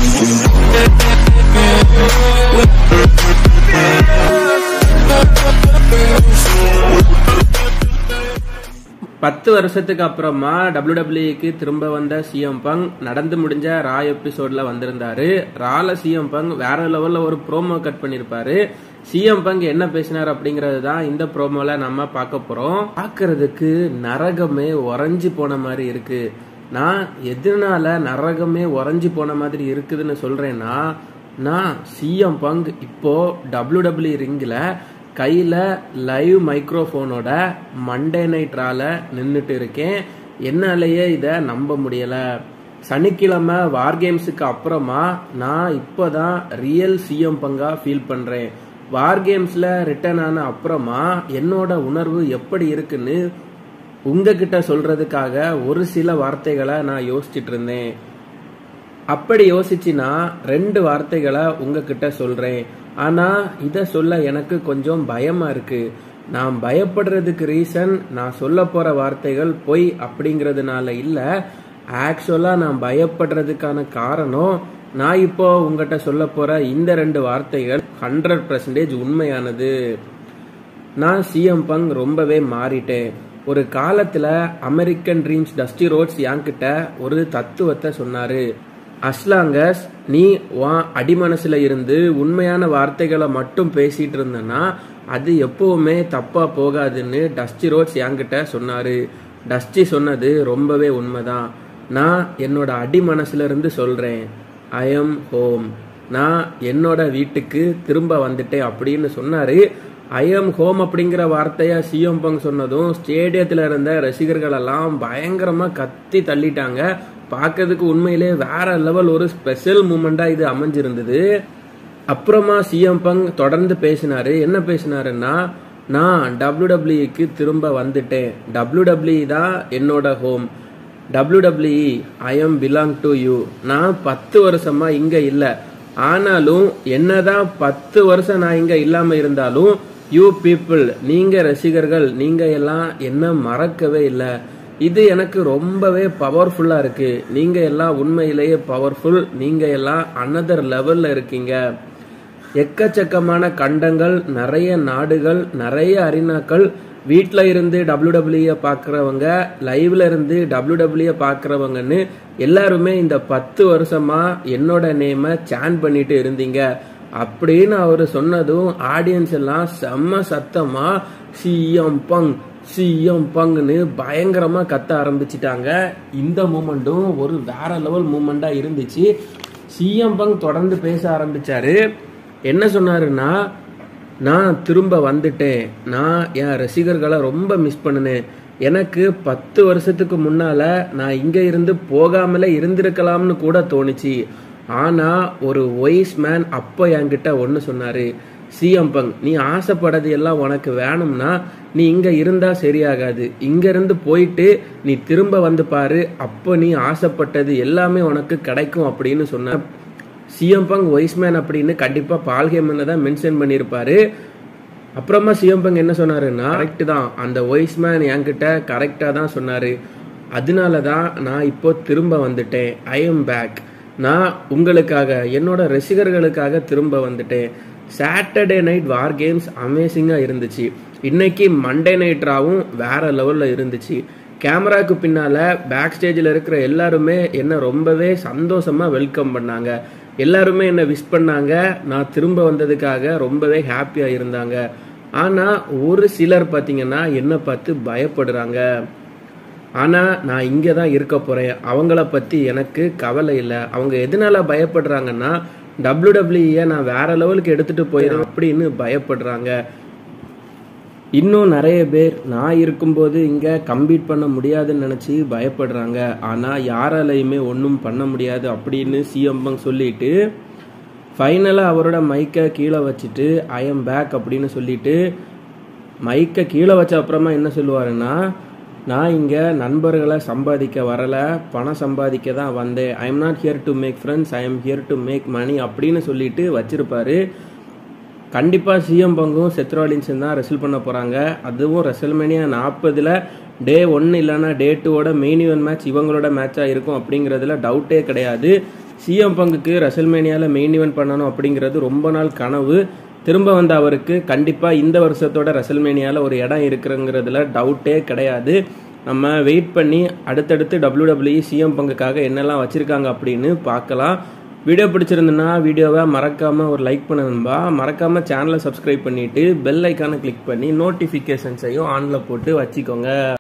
பத்து வருஷத்துக்கு அப்புறமா டபிள்யூடபிள்யூக்கு திரும்ப வந்த சிஎம் பங் நடந்து முடிஞ்ச ரா எபிசோட்ல வந்திருந்தாரு ரால சிஎம் பங் வேற லெவல்ல ஒரு ப்ரோமோ கட் பண்ணிருப்பாரு சிஎம் பங் என்ன பேசினார் அப்படிங்கறது தான் இந்த ப்ரோமோல நம்ம பார்க்க போறோம் பார்க்கிறதுக்கு நரகமே உறைஞ்சு போன மாதிரி இருக்கு நான் எதனால நரகமே உறைஞ்சு போன மாதிரி இருக்குதுன்னு சொல்றேன்னா நான் சிஎம் பங்க் இப்போ டபிள்யூடபிள்யூ ரிங்கில் கையில் லைவ் மைக்ரோஃபோனோட மண்டே நைட் ரால நின்றுட்டு இருக்கேன் என்னாலேயே இதை நம்ப முடியலை சனிக்கிழமை வார் கேம்ஸுக்கு அப்புறமா நான் இப்போ தான் ரியல் சிஎம் பங்கா ஃபீல் பண்ணுறேன் வார் கேம்ஸில் ரிட்டர்ன் ஆன அப்புறமா என்னோட உணர்வு எப்படி இருக்குன்னு உங்ககிட்ட சொல்றதுக்காக ஒரு சில வார்த்தைகளை நான் யோசிச்சுட்டு இருந்தேன் அப்படி யோசிச்சுனா ரெண்டு வார்த்தைகளை உங்ககிட்ட சொல்றேன் ஆனா இத சொல்ல எனக்கு கொஞ்சம் பயமா இருக்கு நான் பயப்படுறதுக்கு ரீசன் நான் சொல்ல போற வார்த்தைகள் பொய் அப்படிங்கறதுனால இல்ல ஆக்சுவலா நான் பயப்படுறதுக்கான காரணம் நான் இப்போ உங்ககிட்ட சொல்ல போற இந்த ரெண்டு வார்த்தைகள் ஹண்ட்ரட் பர்சன்டேஜ் உண்மையானது நான் சிஎம் பங் ரொம்பவே மாறிட்டேன் ஒரு காலத்துல அமெரிக்கன் ட்ரீம்ஸ் டஸ்டி ரோட்ஸ் என்கிட்ட ஒரு தத்துவத்தை சொன்னாரு அஸ்லாங்கஸ் நீ உன் அடிமனசுல இருந்து உண்மையான வார்த்தைகளை மட்டும் பேசிட்டு இருந்தனா அது எப்பவுமே தப்பா போகாதுன்னு டஸ்டி ரோட்ஸ் என்கிட்ட சொன்னாரு டஸ்டி சொன்னது ரொம்பவே உண்மைதான் நான் என்னோட அடிமனசுல இருந்து சொல்றேன் ஐ எம் ஹோம் நான் என்னோட வீட்டுக்கு திரும்ப வந்துட்டேன் அப்படின்னு சொன்னாரு ஐ எம் ஹோம் அப்படிங்கிற வார்த்தைய சிஎம் பங் சொன்னதும் ஸ்டேடியத்தில் இருந்த ரசிகர்கள் எல்லாம் பயங்கரமா கத்தி தள்ளிட்டாங்க பார்க்கறதுக்கு உண்மையிலே வேற லெவல் ஒரு ஸ்பெஷல் மூமெண்டா இது அமைஞ்சிருந்தது அப்புறமா சிஎம் பங் தொடர்ந்து பேசினாரு என்ன பேசினாருன்னா நான் டபிள்யூடபிள்யூக்கு திரும்ப வந்துட்டேன் டபிள்யூடபிள்யூ தான் என்னோட home WWE I am belong to you நான் பத்து வருஷமா இங்க இல்ல ஆனாலும் என்னதான் பத்து வருஷம் நான் இங்க இல்லாம இருந்தாலும் யூ பீப்புள் நீங்க ரசிகர்கள் நீங்க எல்லாம் என்ன மறக்கவே இல்லை இது எனக்கு ரொம்பவே பவர்ஃபுல்லா இருக்கு நீங்க எல்லாம் உண்மையிலேயே பவர்ஃபுல் நீங்க எல்லாம் அனதர் லெவல்ல இருக்கீங்க எக்கச்சக்கமான கண்டங்கள் நிறைய நாடுகள் நிறைய அரினாக்கள் வீட்டில் இருந்து டபிள்யூ பார்க்குறவங்க லைவ்ல இருந்து டபிள்யூ பார்க்குறவங்கன்னு எல்லாருமே இந்த பத்து வருஷமா என்னோட நேமை சேன் பண்ணிட்டு இருந்தீங்க அப்படின்னு அவர் சொன்னதும் ஆடியன்ஸ் எல்லாம் செம்ம சத்தமா சிஎம் பங் சிஎம் பங்னு பயங்கரமா கத்த ஆரம்பிச்சிட்டாங்க இந்த மூமெண்ட்டும் ஒரு வேற லெவல் மூமெண்டா இருந்துச்சு சிஎம் பங் தொடர்ந்து பேச ஆரம்பிச்சாரு என்ன சொன்னாருன்னா நான் திரும்ப வந்துட்டேன் நான் என் ரசிகர்களை ரொம்ப மிஸ் பண்ணினேன் எனக்கு பத்து வருஷத்துக்கு முன்னால நான் இங்க இருந்து போகாமலே இருந்திருக்கலாம்னு கூட தோணுச்சு ஆனா ஒரு ஒய்ஸ் மேன் அப்போ என்கிட்ட ஒன்று சொன்னாரு சிஎம் பங் நீ ஆசைப்படது எல்லாம் உனக்கு வேணும்னா நீ இங்க இருந்தா சரியாகாது இங்க இருந்து போயிட்டு நீ திரும்ப வந்து பாரு அப்போ நீ ஆசைப்பட்டது எல்லாமே உனக்கு கிடைக்கும் அப்படின்னு சொன்ன சிஎம் பங் ஒய்ஸ்மேன் அப்படின்னு கண்டிப்பா பால்கேமன் தான் மென்ஷன் பண்ணியிருப்பாரு அப்புறமா சிஎம் பங் என்ன சொன்னாருன்னா கரெக்ட் தான் அந்த ஒய்ஸ்மேன் என்கிட்ட கரெக்டா தான் சொன்னாரு அதனால தான் நான் இப்போ திரும்ப வந்துட்டேன் ஐ எம் பேக் நான் உங்களுக்காக என்னோட ரசிகர்களுக்காக திரும்ப வந்துட்டேன் சாட்டர்டே நைட் வார் கேம்ஸ் அமேசிங்காக இருந்துச்சு இன்னைக்கு மண்டே நைட் ராவும் வேற லெவலில் இருந்துச்சு கேமராக்கு பின்னால பேக் ஸ்டேஜில் இருக்கிற எல்லாருமே என்ன ரொம்பவே சந்தோஷமா வெல்கம் பண்ணாங்க எல்லாருமே என்ன விஷ் பண்ணாங்க நான் திரும்ப வந்ததுக்காக ரொம்பவே ஹாப்பியா இருந்தாங்க ஆனா ஒரு சிலர் பார்த்தீங்கன்னா என்ன பார்த்து பயப்படுறாங்க ஆனா நான் இங்கே தான் இருக்க போறேன் அவங்கள பத்தி எனக்கு கவலை இல்லை அவங்க எதனால பயப்படுறாங்கன்னா டபிள்யூடபிள்யூஏ நான் வேற லெவலுக்கு எடுத்துட்டு போயிடும் அப்படின்னு பயப்படுறாங்க இன்னும் நிறைய பேர் நான் இருக்கும்போது இங்க கம்பீட் பண்ண முடியாதுன்னு நினைச்சு பயப்படுறாங்க ஆனா யாராலையுமே ஒன்றும் பண்ண முடியாது அப்படின்னு சிஎம்பங் சொல்லிட்டு ஃபைனலாக அவரோட மைக்கை கீழே வச்சுட்டு ஐ எம் பேக் அப்படின்னு சொல்லிட்டு மைக்கை கீழே வச்ச அப்புறமா என்ன சொல்லுவாருன்னா நான் இங்கே நண்பர்களை சம்பாதிக்க வரல பணம் சம்பாதிக்க தான் வந்தேன் I am not here to make friends I am here to make money அப்படின்னு சொல்லிட்டு வச்சிருப்பாரு கண்டிப்பாக சிஎம் பங்கும் செத்ரோலின்ஸும் தான் ரெசில் பண்ண போகிறாங்க அதுவும் ரெசல்மேனியா நாற்பதில் டே ஒன்று இல்லைன்னா டே டூவோட மெயின் ஈவென்ட் மேட்ச் இவங்களோட மேட்சாக இருக்கும் அப்படிங்கிறதுல டவுட்டே கிடையாது சிஎம் பங்குக்கு ரசல்மேனியாவில் மெயின் ஈவென்ட் பண்ணணும் அப்படிங்கிறது ரொம்ப நாள் கனவு திரும்ப வந்த அவருக்கு கண்டிப்பாக இந்த வருஷத்தோட ரசல்மேனியாவில் ஒரு இடம் இருக்குங்கிறதுல டவுட்டே கிடையாது நம்ம வெயிட் பண்ணி அடுத்தடுத்து டபிள்யூ டபிள்யூ சிஎம் பங்குக்காக என்னெல்லாம் வச்சுருக்காங்க அப்படின்னு பார்க்கலாம் வீடியோ பிடிச்சிருந்துன்னா வீடியோவை மறக்காமல் ஒரு லைக் பண்ணணும்பா மறக்காமல் சேனலை சப்ஸ்கிரைப் பண்ணிவிட்டு பெல் ஐக்கானை கிளிக் பண்ணி நோட்டிஃபிகேஷன்ஸையும் ஆனில் போட்டு வச்சுக்கோங்க